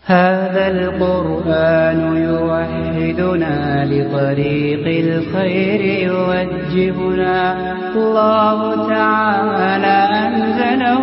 هذا القرآن يوحدنا لطريق الخير يوجهنا الله تعالى أنزله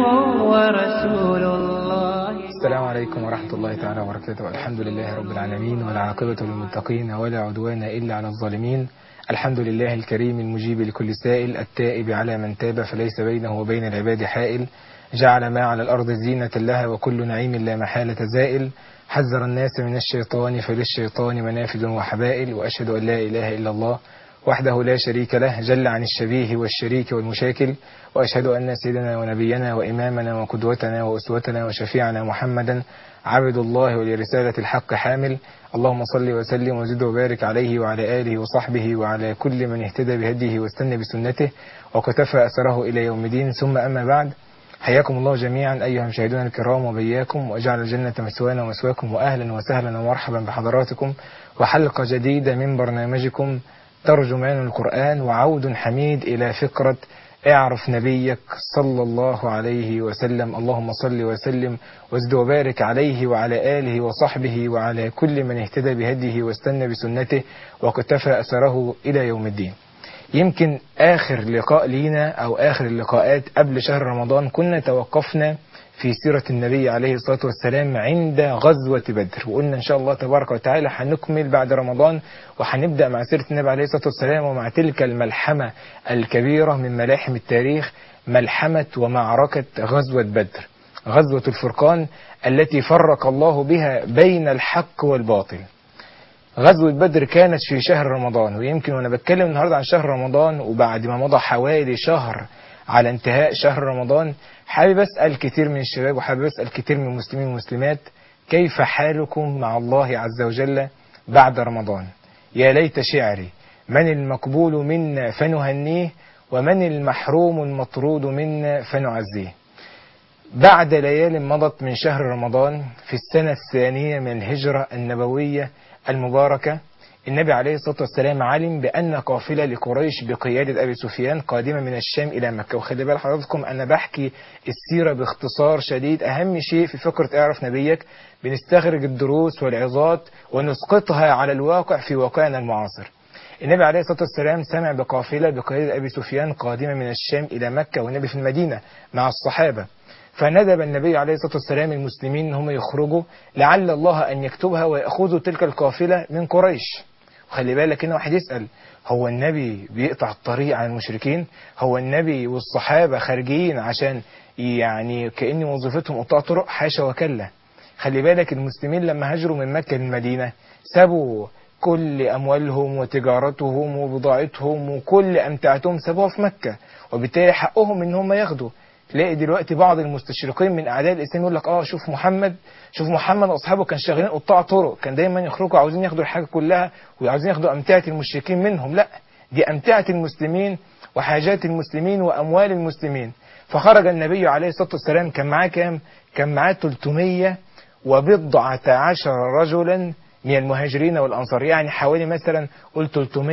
ورسول الله السلام عليكم ورحمة الله تعالى وبركاته الحمد لله رب العالمين والعاقبة للمتقين ولا عدوان إلا على الظالمين الحمد لله الكريم المجيب لكل سائل التائب على من تاب فليس بينه وبين العباد حائل جعل ما على الأرض زينة لها وكل نعيم لا محالة زائل حذر الناس من الشيطان فللشيطان منافذ وحبائل وأشهد أن لا إله إلا الله وحده لا شريك له جل عن الشبيه والشريك والمشاكل وأشهد أن سيدنا ونبينا وإمامنا وقدوتنا وأسوتنا وشفيعنا محمدا عبد الله ولرسالة الحق حامل اللهم صل وسلم وزد وبارك عليه وعلى آله وصحبه وعلى كل من اهتدى بهديه واستنى بسنته وكتفى أثره إلى يوم الدين ثم أما بعد حياكم الله جميعا أيها المشاهدون الكرام وبياكم وجعل الجنة مسوانا ومسواكم وأهلا وسهلا ومرحبا بحضراتكم وحلقة جديدة من برنامجكم ترجمان القرآن وعود حميد إلى فكرة اعرف نبيك صلى الله عليه وسلم اللهم صل وسلم وازد وبارك عليه وعلى آله وصحبه وعلى كل من اهتدى بهديه واستنى بسنته وكتفى أثره إلى يوم الدين يمكن آخر لقاء لينا أو آخر اللقاءات قبل شهر رمضان كنا توقفنا في سيرة النبي عليه الصلاة والسلام عند غزوة بدر وقلنا إن شاء الله تبارك وتعالى هنكمل بعد رمضان وهنبدأ مع سيرة النبي عليه الصلاة والسلام ومع تلك الملحمة الكبيرة من ملاحم التاريخ ملحمة ومعركة غزوة بدر غزوة الفرقان التي فرق الله بها بين الحق والباطل غزوة بدر كانت في شهر رمضان ويمكن وانا بتكلم النهارده عن شهر رمضان وبعد ما مضى حوالي شهر على انتهاء شهر رمضان حابب اسال كتير من الشباب وحابب اسال كتير من المسلمين والمسلمات كيف حالكم مع الله عز وجل بعد رمضان يا ليت شعري من المقبول منا فنهنيه ومن المحروم المطرود منا فنعزيه بعد ليال مضت من شهر رمضان في السنة الثانية من الهجرة النبوية المباركة النبي عليه الصلاة والسلام علم بأن قافلة لقريش بقيادة أبي سفيان قادمة من الشام إلى مكة وخلي بال حضراتكم أنا بحكي السيرة باختصار شديد أهم شيء في فكرة اعرف نبيك بنستخرج الدروس والعظات ونسقطها على الواقع في واقعنا المعاصر النبي عليه الصلاة والسلام سمع بقافلة بقيادة أبي سفيان قادمة من الشام إلى مكة والنبي في المدينة مع الصحابة فندب النبي عليه الصلاة والسلام المسلمين ان هم يخرجوا لعل الله أن يكتبها ويأخذوا تلك القافلة من قريش وخلي بالك هنا واحد يسأل هو النبي بيقطع الطريق عن المشركين هو النبي والصحابة خارجين عشان يعني كأن وظيفتهم قطاع طرق حاشا وكلا خلي بالك المسلمين لما هاجروا من مكة للمدينة سابوا كل أموالهم وتجارتهم وبضاعتهم وكل أمتعتهم سابوها في مكة وبالتالي حقهم ان هم ياخدوا تلاقي دلوقتي بعض المستشرقين من اعداء الاسلام يقول لك اه شوف محمد شوف محمد واصحابه كان شغالين قطاع طرق كان دايما يخرجوا عاوزين ياخدوا الحاجه كلها وعاوزين ياخدوا امتعه المشركين منهم لا دي امتعه المسلمين وحاجات المسلمين واموال المسلمين فخرج النبي عليه الصلاه والسلام كان معاه كام كان معاه 300 وبضعة عشر رجلا من المهاجرين والأنصار يعني حوالي مثلا قول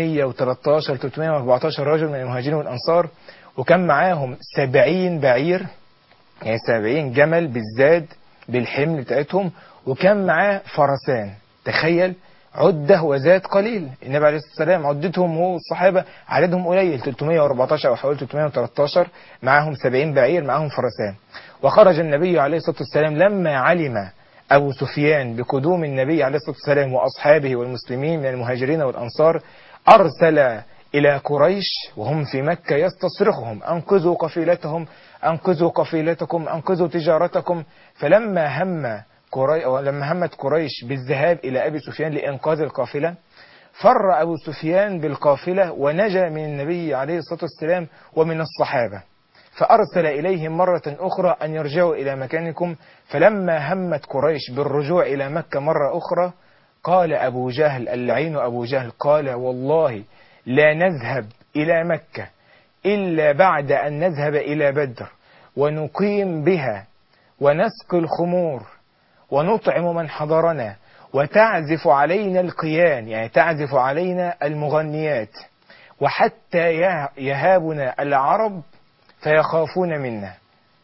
313 314 رجل من المهاجرين والأنصار وكان معاهم سبعين بعير يعني سبعين جمل بالزاد بالحمل بتاعتهم وكان معاه فرسان تخيل عدة وزاد قليل النبي عليه الصلاة والسلام عدتهم هو الصحابة عددهم قليل 314 أو حوالي 313 معاهم 70 بعير معاهم فرسان وخرج النبي عليه الصلاة والسلام لما علم أبو سفيان بقدوم النبي عليه الصلاة والسلام وأصحابه والمسلمين من المهاجرين والأنصار أرسل إلى قريش وهم في مكة يستصرخهم أنقذوا قفيلتهم أنقذوا قفيلتكم أنقذوا تجارتكم فلما هم قري... لما همت قريش بالذهاب إلى أبي سفيان لإنقاذ القافلة فر أبو سفيان بالقافلة ونجا من النبي عليه الصلاة والسلام ومن الصحابة فأرسل إليهم مرة أخرى أن يرجعوا إلى مكانكم فلما همت قريش بالرجوع إلى مكة مرة أخرى قال أبو جهل اللعين أبو جهل قال والله لا نذهب إلى مكة إلا بعد أن نذهب إلى بدر ونقيم بها ونسقي الخمور ونطعم من حضرنا وتعزف علينا القيان يعني تعزف علينا المغنيات وحتى يهابنا العرب فيخافون منا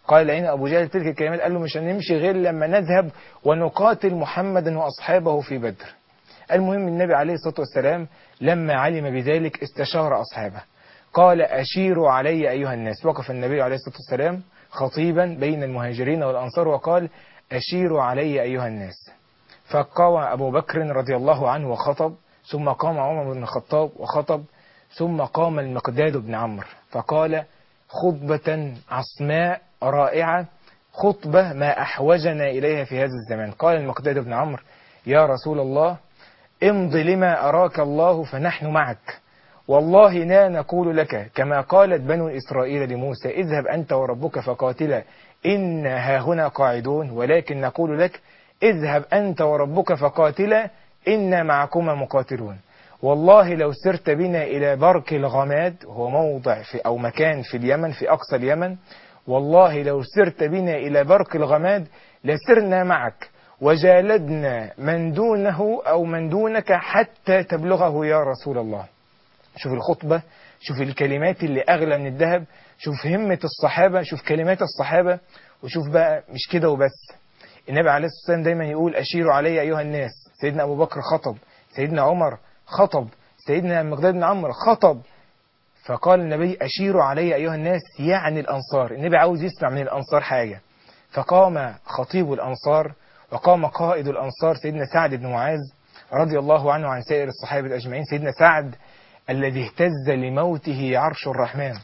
قال لعين أبو جهل تلك الكلمات قال له مش هنمشي غير لما نذهب ونقاتل محمدا وأصحابه في بدر المهم النبي عليه الصلاة والسلام لما علم بذلك استشار أصحابه قال أشيروا علي أيها الناس وقف النبي عليه الصلاة والسلام خطيبا بين المهاجرين والأنصار وقال أشيروا علي أيها الناس فقام أبو بكر رضي الله عنه وخطب ثم قام عمر بن الخطاب وخطب ثم قام المقداد بن عمرو فقال خطبة عصماء رائعة خطبة ما أحوجنا إليها في هذا الزمان قال المقداد بن عمرو يا رسول الله امض لما أراك الله فنحن معك والله لا نقول لك كما قالت بنو إسرائيل لموسى اذهب أنت وربك فقاتلا إن ها هنا قاعدون ولكن نقول لك اذهب أنت وربك فقاتلا إنا معكما مقاتلون والله لو سرت بنا إلى برك الغماد هو موضع في أو مكان في اليمن في أقصى اليمن والله لو سرت بنا إلى برك الغماد لسرنا معك وجالدنا من دونه أو من دونك حتى تبلغه يا رسول الله شوف الخطبة شوف الكلمات اللي أغلى من الذهب شوف همة الصحابة شوف كلمات الصحابة وشوف بقى مش كده وبس النبي عليه الصلاة والسلام دايما يقول أشيروا علي أيها الناس سيدنا أبو بكر خطب سيدنا عمر خطب سيدنا مقداد بن عمرو خطب فقال النبي أشيروا علي أيها الناس يعني الأنصار النبي عاوز يسمع من الأنصار حاجة فقام خطيب الأنصار وقام قائد الأنصار سيدنا سعد بن معاذ رضي الله عنه عن سائر الصحابة أجمعين سيدنا سعد الذي اهتز لموته عرش الرحمن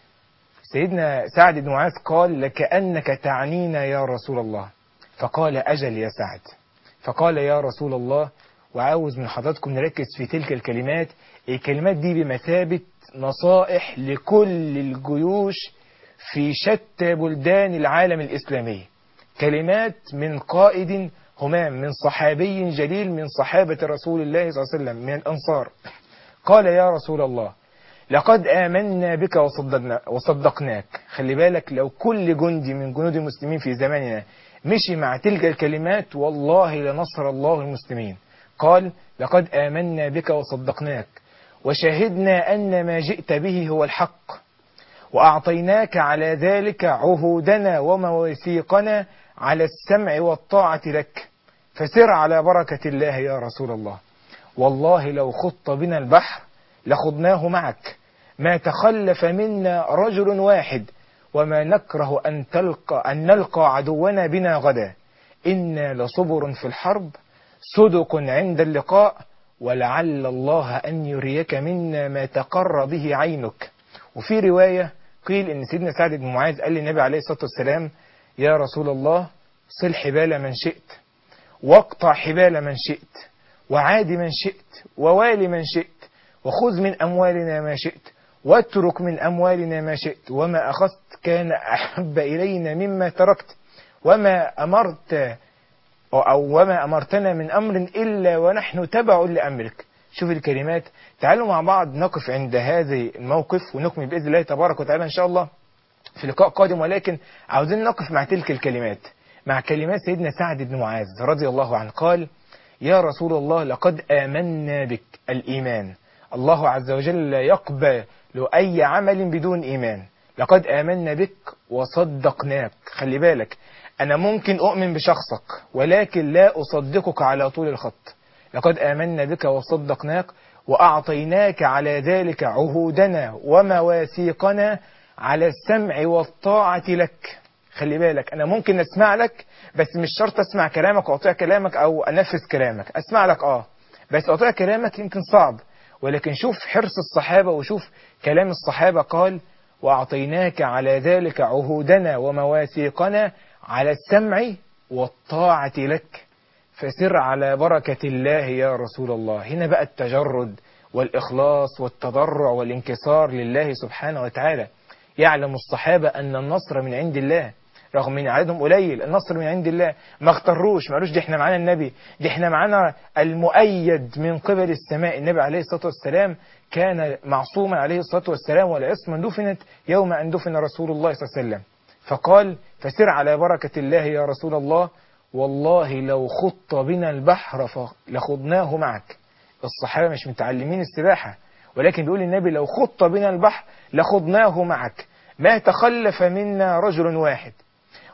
سيدنا سعد بن معاذ قال لكأنك تعنينا يا رسول الله فقال أجل يا سعد فقال يا رسول الله وعاوز من حضراتكم نركز في تلك الكلمات الكلمات دي بمثابة نصائح لكل الجيوش في شتى بلدان العالم الإسلامي كلمات من قائد همام من صحابي جليل من صحابة رسول الله صلى الله عليه وسلم من الأنصار قال يا رسول الله لقد آمنا بك وصدقنا وصدقناك خلي بالك لو كل جندي من جنود المسلمين في زماننا مشي مع تلك الكلمات والله لنصر الله المسلمين قال لقد آمنا بك وصدقناك وشهدنا أن ما جئت به هو الحق وأعطيناك على ذلك عهودنا ومواثيقنا على السمع والطاعة لك فسر على بركة الله يا رسول الله والله لو خط بنا البحر لخضناه معك ما تخلف منا رجل واحد وما نكره أن, تلقى أن نلقى عدونا بنا غدا إنا لصبر في الحرب صدق عند اللقاء ولعل الله أن يريك منا ما تقر به عينك وفي رواية قيل إن سيدنا سعد بن معاذ قال للنبي عليه الصلاة والسلام يا رسول الله صل حبال من شئت واقطع حبال من شئت وعاد من شئت ووالي من شئت وخذ من أموالنا ما شئت واترك من أموالنا ما شئت وما أخذت كان أحب إلينا مما تركت وما أمرت أو وما أمرتنا من أمر إلا ونحن تبع لأمرك شوف الكلمات تعالوا مع بعض نقف عند هذا الموقف ونكمل بإذن الله تبارك وتعالى إن شاء الله في لقاء قادم ولكن عاوزين نقف مع تلك الكلمات مع كلمات سيدنا سعد بن معاذ رضي الله عنه قال يا رسول الله لقد آمنا بك الإيمان الله عز وجل لا يقبل أي عمل بدون إيمان لقد آمنا بك وصدقناك خلي بالك أنا ممكن أؤمن بشخصك ولكن لا أصدقك على طول الخط لقد آمنا بك وصدقناك وأعطيناك على ذلك عهودنا ومواثيقنا على السمع والطاعة لك خلي بالك أنا ممكن أسمع لك بس مش شرط أسمع كلامك وأطيع كلامك أو أنفذ كلامك أسمع لك آه بس أطيع كلامك يمكن صعب ولكن شوف حرص الصحابة وشوف كلام الصحابة قال وأعطيناك على ذلك عهودنا ومواثيقنا على السمع والطاعة لك فسر على بركة الله يا رسول الله هنا بقى التجرد والإخلاص والتضرع والانكسار لله سبحانه وتعالى يعلم الصحابة أن النصر من عند الله رغم من عددهم قليل النصر من عند الله ما اختروش ما قالوش دي احنا معانا النبي دي احنا معانا المؤيد من قبل السماء النبي عليه الصلاة والسلام كان معصوما عليه الصلاة والسلام والعصمة دفنت يوم أن دفن رسول الله صلى الله عليه وسلم فقال فسر على بركة الله يا رسول الله والله لو خط بنا البحر لخضناه معك الصحابة مش متعلمين السباحة ولكن بيقول النبي لو خط بنا البحر لخضناه معك ما تخلف منا رجل واحد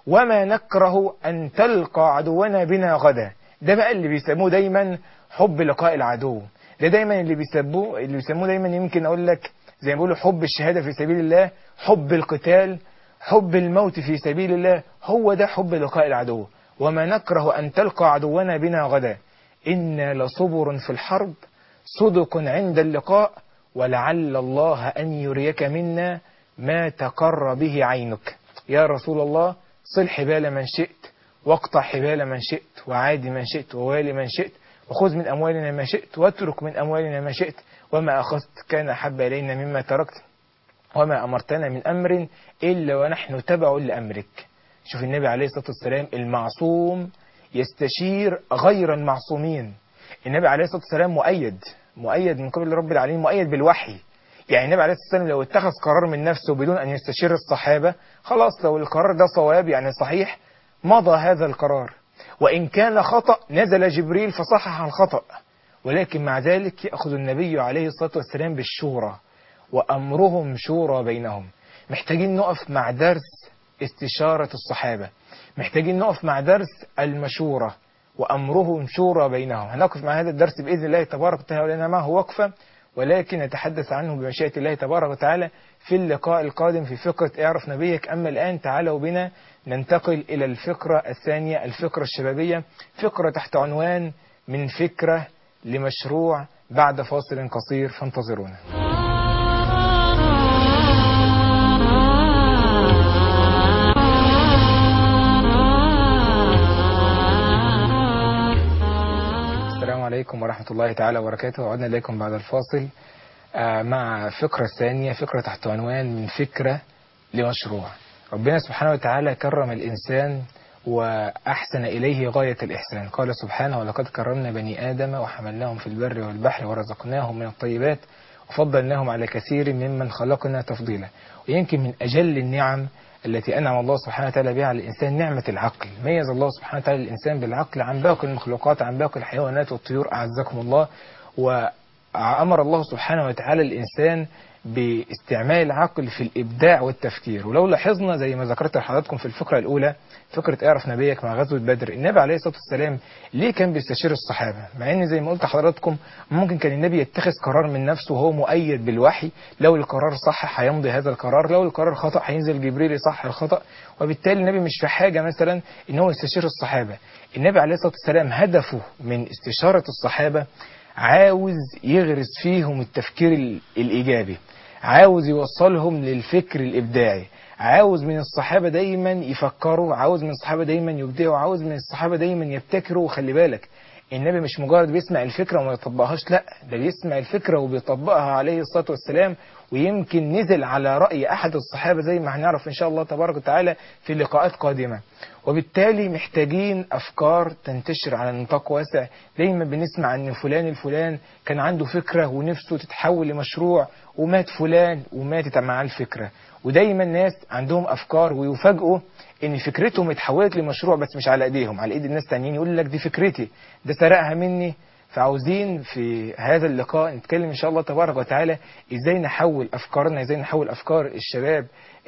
وما نكره أن تلقى عدونا بنا غدا ده بقى اللي بيسموه دايما حب لقاء العدو ده دايما اللي بيسموه اللي بيسموه دايما يمكن أقول لك زي ما بيقولوا حب الشهادة في سبيل الله حب القتال حب الموت في سبيل الله هو ده حب لقاء العدو وما نكره أن تلقى عدونا بنا غدا إنا لصبر في الحرب صدق عند اللقاء ولعل الله أن يريك منا ما تقر به عينك يا رسول الله صل حبال من شئت واقطع حبال من شئت وعادي من شئت ووالي من شئت وخذ من أموالنا ما شئت واترك من أموالنا ما شئت وما أخذت كان أحب إلينا مما تركت وما أمرتنا من أمر إلا ونحن تبع لأمرك شوف النبي عليه الصلاة والسلام المعصوم يستشير غير المعصومين النبي عليه الصلاة والسلام مؤيد مؤيد من قبل رب العالمين مؤيد بالوحي يعني النبي عليه الصلاة والسلام لو اتخذ قرار من نفسه بدون أن يستشير الصحابة خلاص لو القرار ده صواب يعني صحيح مضى هذا القرار وإن كان خطأ نزل جبريل فصحح الخطأ ولكن مع ذلك يأخذ النبي عليه الصلاة والسلام بالشورى وأمرهم شورى بينهم محتاجين نقف مع درس استشارة الصحابة محتاجين نقف مع درس المشورة وأمرهم شورى بينهم هنقف مع هذا الدرس بإذن الله تبارك وتعالى ولنا معه وقفة ولكن نتحدث عنه بمشيئة الله تبارك وتعالى في اللقاء القادم في فقرة اعرف نبيك أما الآن تعالوا بنا ننتقل إلى الفقرة الثانية الفقرة الشبابية فقرة تحت عنوان من فكرة لمشروع بعد فاصل قصير فانتظرونا السلام عليكم ورحمة الله تعالى وبركاته وعدنا إليكم بعد الفاصل آه، مع فكرة ثانية فكرة تحت عنوان من فكرة لمشروع ربنا سبحانه وتعالى كرم الإنسان وأحسن إليه غاية الإحسان قال سبحانه ولقد كرمنا بني آدم وحملناهم في البر والبحر ورزقناهم من الطيبات وفضلناهم على كثير ممن خلقنا تفضيلا ويمكن من أجل النعم التي أنعم الله سبحانه وتعالى بها على الإنسان نعمة العقل ميز الله سبحانه وتعالى الإنسان بالعقل عن باقي المخلوقات عن باقي الحيوانات والطيور أعزكم الله وأمر الله سبحانه وتعالى الإنسان باستعمال العقل في الإبداع والتفكير ولو لاحظنا زي ما ذكرت لحضراتكم في الفقرة الأولى فكرة اعرف نبيك مع غزوة بدر النبي عليه الصلاة والسلام ليه كان بيستشير الصحابة مع ان زي ما قلت لحضراتكم ممكن كان النبي يتخذ قرار من نفسه وهو مؤيد بالوحي لو القرار صح هيمضي هذا القرار لو القرار خطأ هينزل جبريل يصح الخطأ وبالتالي النبي مش في حاجة مثلا ان هو يستشير الصحابة النبي عليه الصلاة والسلام هدفه من استشارة الصحابة عاوز يغرس فيهم التفكير ال- الإيجابي عاوز يوصلهم للفكر الإبداعي عاوز من الصحابة دايما يفكروا عاوز من الصحابة دايما يبدعوا عاوز من الصحابة دايما يبتكروا وخلي بالك النبي مش مجرد بيسمع الفكرة وما يطبقهاش لا ده بيسمع الفكرة وبيطبقها عليه الصلاة والسلام ويمكن نزل على رأي أحد الصحابة زي ما هنعرف إن شاء الله تبارك وتعالى في لقاءات قادمة وبالتالي محتاجين أفكار تنتشر على نطاق واسع دايما بنسمع أن فلان الفلان كان عنده فكرة ونفسه تتحول لمشروع ومات فلان وماتت معاه الفكرة ودايما الناس عندهم أفكار ويفاجئوا ان فكرتهم اتحولت لمشروع بس مش على ايديهم على ايد الناس تانيين يقول لك دي فكرتي ده سرقها مني فعاوزين في هذا اللقاء نتكلم ان شاء الله تبارك وتعالى ازاي نحول افكارنا ازاي نحول افكار الشباب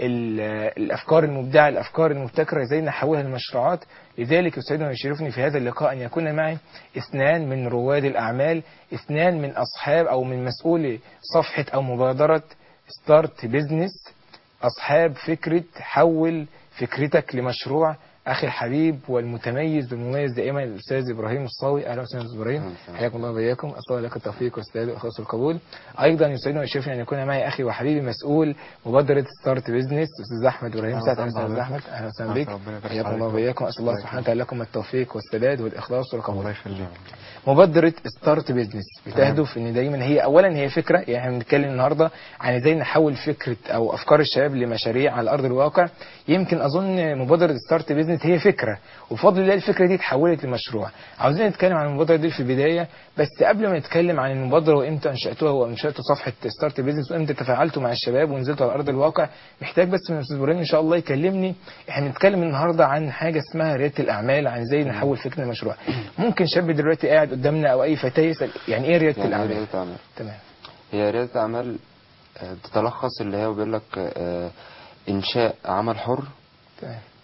ال- الافكار المبدعه الافكار المبتكره ازاي نحولها لمشروعات لذلك يسعدني ويشرفني في هذا اللقاء ان يكون معي اثنان من رواد الاعمال اثنان من اصحاب او من مسؤولي صفحه او مبادره ستارت بيزنس أصحاب فكرة حول فكرتك لمشروع أخي الحبيب والمتميز والمميز دائما الأستاذ إبراهيم الصاوي أهلا وسهلا أستاذ إبراهيم حياكم الله وبياكم أسأل لك التوفيق والسداد وإخلاص القبول أيضا يسعدني ويشرفني أن يكون معي أخي وحبيبي مسؤول مبادرة ستارت بيزنس أستاذ أحمد إبراهيم سعد أهلا وسهلا أستاذ أحمد أهلا وسهلا بك ربنا يبارك حياكم عليك. الله وبياكم أسأل الله الله سبحانه يخليك. وتعالى لكم التوفيق والسداد والإخلاص والقبول الله يخليك مبادرة ستارت بيزنس بتهدف ان دايما هي اولا هي فكرة يعني احنا بنتكلم النهاردة عن ازاي نحول فكرة او افكار الشباب لمشاريع على ارض الواقع يمكن اظن مبادرة ستارت بيزنس هي فكرة وبفضل الله الفكرة دي اتحولت لمشروع عاوزين نتكلم عن المبادرة دي في البداية بس قبل ما نتكلم عن المبادرة وامتى انشأتوها وانشأتوا صفحة ستارت بيزنس وامتى تفاعلتوا مع الشباب ونزلتوا على ارض الواقع محتاج بس من الاستاذ ابراهيم ان شاء الله يكلمني احنا بنتكلم النهارده عن حاجه اسمها رياده الاعمال عن ازاي نحول فكره لمشروع ممكن شاب دلوقتي قاعد قدامنا او اي فتاه يسال يعني ايه رياده يعني الاعمال ريادة أعمال تمام هي ريادة أعمال آه، بتتلخص اللي هي بيقول لك آه، إنشاء عمل حر تمام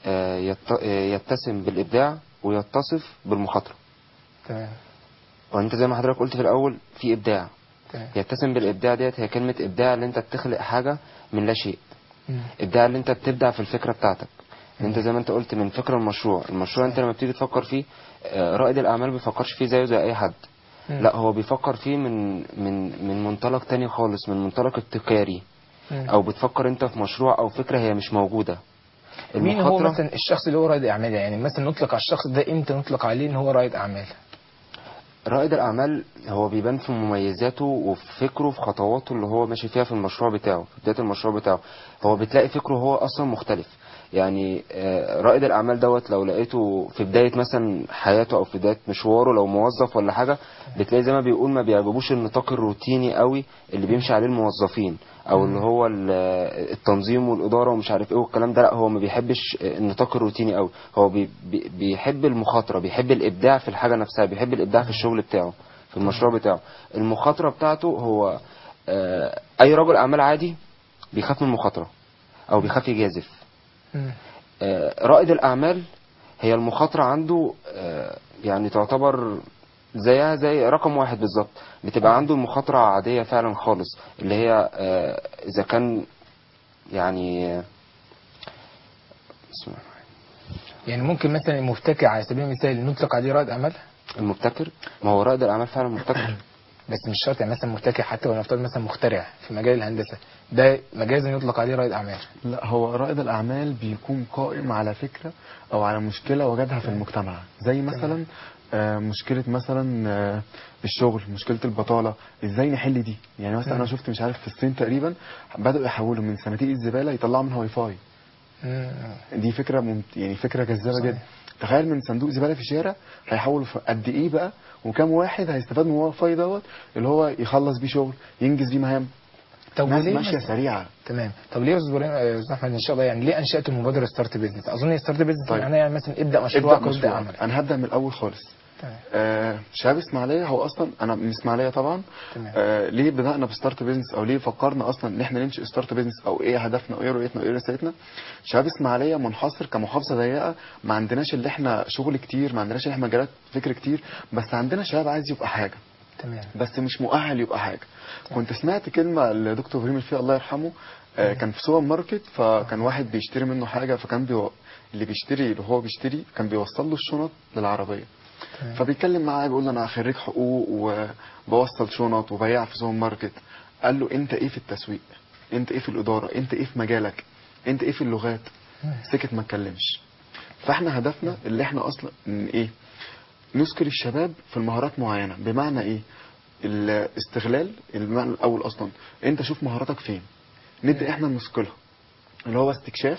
آه، يت- آه، يتسم بالابداع ويتصف بالمخاطره تمام وانت زي ما حضرتك قلت في الاول في ابداع تمام يتسم بالابداع ديت هي كلمه ابداع اللي انت بتخلق حاجه من لا شيء مم. ابداع اللي انت بتبدع في الفكره بتاعتك ان انت زي ما انت قلت من فكره المشروع المشروع انت لما بتيجي تفكر فيه آه، رائد الاعمال ما بيفكرش فيه زيه زي اي حد مم. لا هو بيفكر فيه من من من منطلق تاني خالص من منطلق ابتكاري مم. او بتفكر انت في مشروع او فكره هي مش موجوده مين هو المخاطرة- مثلا الشخص اللي هو رائد اعمال يعني مثلا نطلق على الشخص ده امتى نطلق عليه ان هو رائد اعمال رائد الأعمال هو بيبان في مميزاته وفي فكره في خطواته اللي هو ماشي فيها في المشروع بتاعه في بداية المشروع بتاعه هو بتلاقي فكره هو أصلا مختلف يعني آه، رائد الأعمال دوت لو لقيته في بداية مثلا حياته أو في بداية مشواره لو موظف ولا حاجة بتلاقي زي ما بيقول ما بيعجبوش النطاق الروتيني قوي اللي بيمشي عليه الموظفين أو اللي هو ال- التنظيم والإدارة ومش عارف إيه والكلام ده لا هو ما بيحبش النطاق الروتيني قوي هو بي بي- بيحب المخاطرة بيحب الإبداع في الحاجة نفسها بيحب الإبداع في الشغل بتاعه في المشروع بتاعه المخاطرة بتاعته هو آه، أي رجل أعمال عادي بيخاف من المخاطرة أو بيخاف يجازف مم. آه، رائد الأعمال هي المخاطرة عنده آه، يعني تعتبر زيها زي رقم واحد بالظبط بتبقى عنده المخاطرة عادية فعلا خالص اللي هي آه، إذا كان يعني آه، بسم الله يعني ممكن مثلا المبتكر على سبيل المثال نطلق عليه رائد اعمال المبتكر ما هو رائد الأعمال فعلا مبتكر بس مش شرط يعني مثلا مبتكر حتى لو نفترض مثلا مخترع في مجال الهندسه ده مجازا يطلق عليه رائد اعمال لا هو رائد الأعمال بيكون قائم على فكرة أو على مشكلة وجدها في المجتمع زي مثلا آه، مشكلة مثلا آه، الشغل مشكلة البطالة ازاي نحل دي يعني مثلا أنا شفت مش عارف في الصين تقريبا بدأوا يحولوا من صناديق الزبالة يطلعوا منها واي فاي مم. دي فكرة ممت... يعني فكرة جذابة صحيح. جدا تخيل من صندوق زبالة في الشارع هيحولوا في قد ايه بقى وكم واحد هيستفاد من الواي فاي دوت اللي هو يخلص بيه شغل ينجز بيه مهام طب ناس وليه ماشية مثلا- سريعة تمام طب ليه يا استاذ إبراهيم- يا استاذ احمد ان شاء الله يعني ليه انشات المبادره ستارت بيزنس اظن ستارت بيزنس طيب. معناها يعني مثلا ابدا مشروعك ابدأ وابدا مشروع عملك انا هبدأ من الاول خالص تمام آه شباب اسماعيليه هو اصلا انا من اسماعيليه طبعا تمام. آه ليه بدانا بستارت بيزنس او ليه فكرنا اصلا ان احنا ننشئ ستارت بيزنس او ايه هدفنا وايه رؤيتنا وايه رسالتنا شباب اسماعيليه منحصر كمحافظه ضيقه ما عندناش اللي احنا شغل كتير ما عندناش اللي احنا مجالات فكر كتير بس عندنا شباب عايز يبقى حاجه تمام بس مش مؤهل يبقى حاجه كنت سمعت كلمه لدكتور ابراهيم الفقي الله يرحمه آه كان في سوبر ماركت فكان واحد بيشتري منه حاجه فكان بيو... اللي بيشتري اللي هو بيشتري كان بيوصل له الشنط للعربيه تمام. فبيتكلم معاه بيقول له انا خريج حقوق وبوصل شنط وبياع في سوبر ماركت قال له انت ايه في التسويق انت ايه في الاداره انت ايه في مجالك انت ايه في اللغات سكت ما اتكلمش فاحنا هدفنا اللي احنا اصلا ان ايه نذكر الشباب في المهارات معينه بمعنى ايه الاستغلال المعنى الاول اصلا انت شوف مهاراتك فين نبدا احنا نثقلها اللي هو استكشاف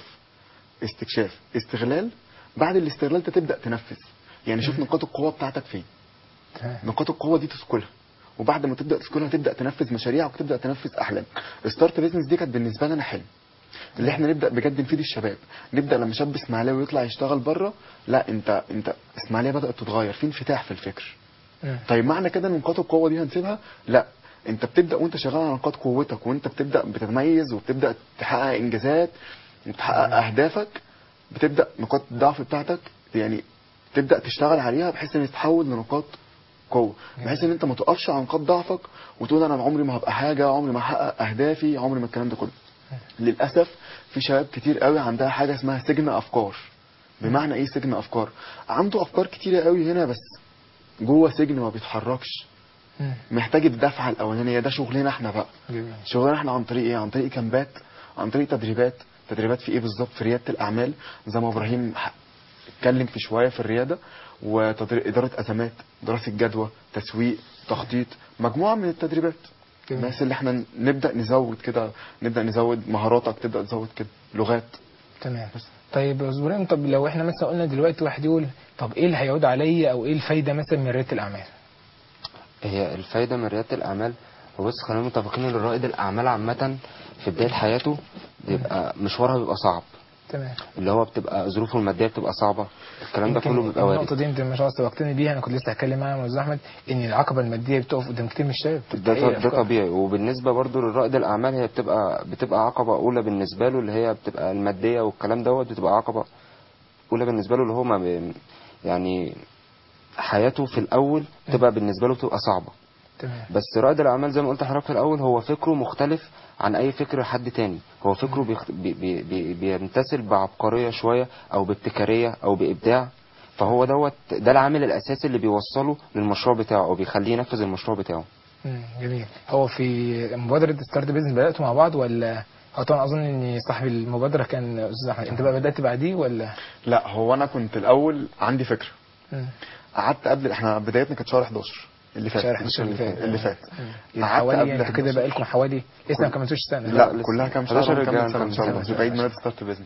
استكشاف استغلال بعد الاستغلال انت تبدا تنفذ يعني شوف نقاط القوه بتاعتك فين تمام نقاط القوه دي تذكرها وبعد ما تبدا تذكرها تبدا تنفذ مشاريعك وتبدا تنفذ احلام ستارت بيزنس دي كانت بالنسبه لنا حلم اللي احنا نبدا بجد نفيد الشباب نبدا لما شاب اسماعيلاوي يطلع يشتغل بره لا انت انت اسماعيليه بدات تتغير في انفتاح في الفكر مم. طيب معنى كده ان نقاط القوه دي هنسيبها لا انت بتبدا وانت شغال على نقاط قوتك وانت بتبدا بتتميز وبتبدا تحقق انجازات وتحقق اهدافك بتبدا نقاط الضعف بتاعتك يعني تبدا تشتغل عليها بحيث ان تتحول لنقاط قوه بحيث ان انت ما تقفش على نقاط ضعفك وتقول انا عمري ما هبقى حاجه عمري ما احقق اهدافي عمري ما الكلام ده كله للاسف في شباب كتير قوي عندها حاجه اسمها سجن افكار بمعنى ايه سجن افكار عنده افكار كتيره قوي هنا بس جوه سجن ما بيتحركش مم. محتاج الدفعه الاولانيه ده شغلنا احنا بقى جميل شغلنا احنا عن طريق ايه عن طريق كامبات عن طريق تدريبات تدريبات في ايه بالظبط في رياده الاعمال زي ما ابراهيم ح- اتكلم في شويه في الرياده واداره ازمات دراسه جدوى تسويق تخطيط مجموعه من التدريبات جميل. بس اللي احنا نبدا نزود كده نبدا نزود مهاراتك تبدا تزود كده لغات تمام طيب يا استاذ ابراهيم طب لو احنا مثلا قلنا دلوقتي واحد يقول طب ايه اللي هيعود عليا او ايه الفايده مثلا من رياده الاعمال هي الفايدة من ريادة الأعمال وبص خلينا متفقين إن رائد الأعمال عامة في بداية حياته بيبقى مشوارها بيبقى صعب تمام اللي هو بتبقى ظروفه المادية بتبقى صعبة الكلام ده يمكن كله بيبقى وارد النقطه دي انت ما شاء الله سبقتني بيها انا كنت لسه هتكلم معاها مع استاذ احمد ان العقبه الماديه بتقف قدام كتير من الشباب ده, بتبقى ده, إيه ده أفكار؟ طبيعي وبالنسبة برضو لرائد الأعمال هي بتبقى بتبقى عقبة أولى بالنسبة له اللي هي بتبقى المادية والكلام دوت بتبقى عقبة اولى بالنسبه له اللي هو ما بي- يعني حياته في الاول تبقى بالنسبه له تبقى صعبه تمام بس رائد الاعمال زي ما قلت لحضرتك في الاول هو فكره مختلف عن اي فكر حد تاني هو فكره بيخت... بي... بي... بي... بيمتثل بعبقريه شويه او بابتكاريه او بابداع فهو دوت ده العامل الاساسي اللي بيوصله للمشروع بتاعه او بيخليه ينفذ المشروع بتاعه مم، جميل هو في مبادرة ستارت بيزنس بدأتوا مع بعض ولا هو طبعا أظن إن صاحب المبادرة كان أستاذ أحمد أنت بقى بدأت بعديه ولا لا هو انا كنت الاول عندي فكره مم. قعدت قبل احنا بدايتنا كانت شهر 11 اللي فات شهر 11 اللي فات اللي فات يعني قعدت حوالي قبل انتوا كده 11. بقى لكم حوالي لسه ما كملتوش سنة لا، لا لسه. كلها كام شهر 11 ونكمل رجعنا سنه ان شاء الله نكمل في عيد سنة. ميلاد ستارت بيزنس